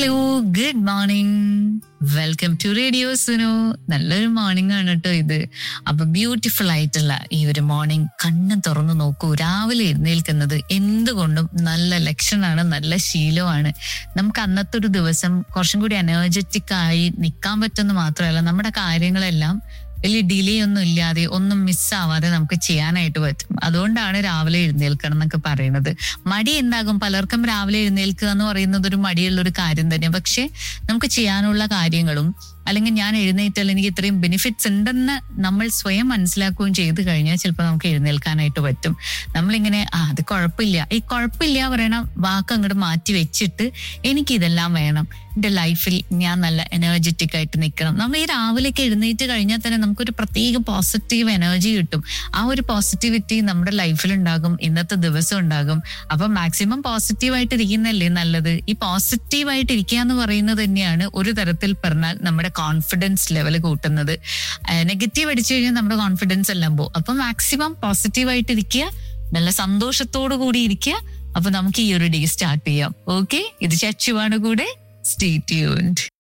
hello good morning welcome to radio Suno നല്ലൊരു morning ആണ് കേട്ടോ ഇത് അപ്പൊ ബ്യൂട്ടിഫുൾ ആയിട്ടുള്ള ഈ ഒരു മോർണിംഗ് കണ്ണ് തുറന്നു നോക്കൂ രാവിലെ എഴുന്നേൽക്കുന്നത് എന്തുകൊണ്ടും നല്ല ലക്ഷണമാണ് നല്ല ശീലമാണ് നമുക്ക് അന്നത്തെ ഒരു ദിവസം കുറച്ചും കൂടി എനർജറ്റിക് ആയി നിൽക്കാൻ പറ്റുമെന്ന് മാത്രമല്ല നമ്മുടെ കാര്യങ്ങളെല്ലാം വലിയ ഡിലേ ഒന്നും ഇല്ലാതെ ഒന്നും മിസ്സാവാതെ നമുക്ക് ചെയ്യാനായിട്ട് പറ്റും അതുകൊണ്ടാണ് രാവിലെ എഴുന്നേൽക്കണം എന്നൊക്കെ പറയുന്നത് മടി എന്താകും പലർക്കും രാവിലെ എഴുന്നേൽക്കുക എന്ന് പറയുന്നത് ഒരു മടിയുള്ള ഒരു കാര്യം തന്നെ പക്ഷെ നമുക്ക് ചെയ്യാനുള്ള കാര്യങ്ങളും അല്ലെങ്കിൽ ഞാൻ എഴുന്നേറ്റാൽ എനിക്ക് ഇത്രയും ബെനിഫിറ്റ്സ് ഉണ്ടെന്ന് നമ്മൾ സ്വയം മനസ്സിലാക്കുകയും ചെയ്തു കഴിഞ്ഞാൽ ചിലപ്പോൾ നമുക്ക് എഴുന്നേൽക്കാനായിട്ട് പറ്റും നമ്മളിങ്ങനെ ആ അത് കുഴപ്പമില്ല ഈ കുഴപ്പമില്ല പറയണ വാക്ക് അങ്ങോട്ട് മാറ്റി വെച്ചിട്ട് എനിക്ക് ഇതെല്ലാം വേണം എൻ്റെ ലൈഫിൽ ഞാൻ നല്ല എനർജറ്റിക് ആയിട്ട് നിൽക്കണം നമ്മൾ ഈ രാവിലേക്ക് എഴുന്നേറ്റ് കഴിഞ്ഞാൽ തന്നെ നമുക്കൊരു പ്രത്യേക പോസിറ്റീവ് എനർജി കിട്ടും ആ ഒരു പോസിറ്റിവിറ്റി നമ്മുടെ ലൈഫിൽ ഉണ്ടാകും ഇന്നത്തെ ദിവസം ഉണ്ടാകും അപ്പൊ മാക്സിമം പോസിറ്റീവായിട്ട് ഇരിക്കുന്നല്ലേ നല്ലത് ഈ പോസിറ്റീവായിട്ട് ഇരിക്കുക എന്ന് പറയുന്നത് തന്നെയാണ് ഒരു തരത്തിൽ പറഞ്ഞാൽ നമ്മുടെ കോൺഫിഡൻസ് ലെവൽ കൂട്ടുന്നത് നെഗറ്റീവ് അടിച്ചു കഴിഞ്ഞാൽ നമ്മുടെ കോൺഫിഡൻസ് എല്ലാം പോകും അപ്പൊ മാക്സിമം പോസിറ്റീവായിട്ട് ഇരിക്കുക നല്ല സന്തോഷത്തോടു കൂടി ഇരിക്കുക അപ്പൊ നമുക്ക് ഈ ഒരു ഡേ സ്റ്റാർട്ട് ചെയ്യാം ഓക്കെ ഇത് ചച്ചുവാണ് കൂടെ സ്റ്റേ ട്യൂൺഡ്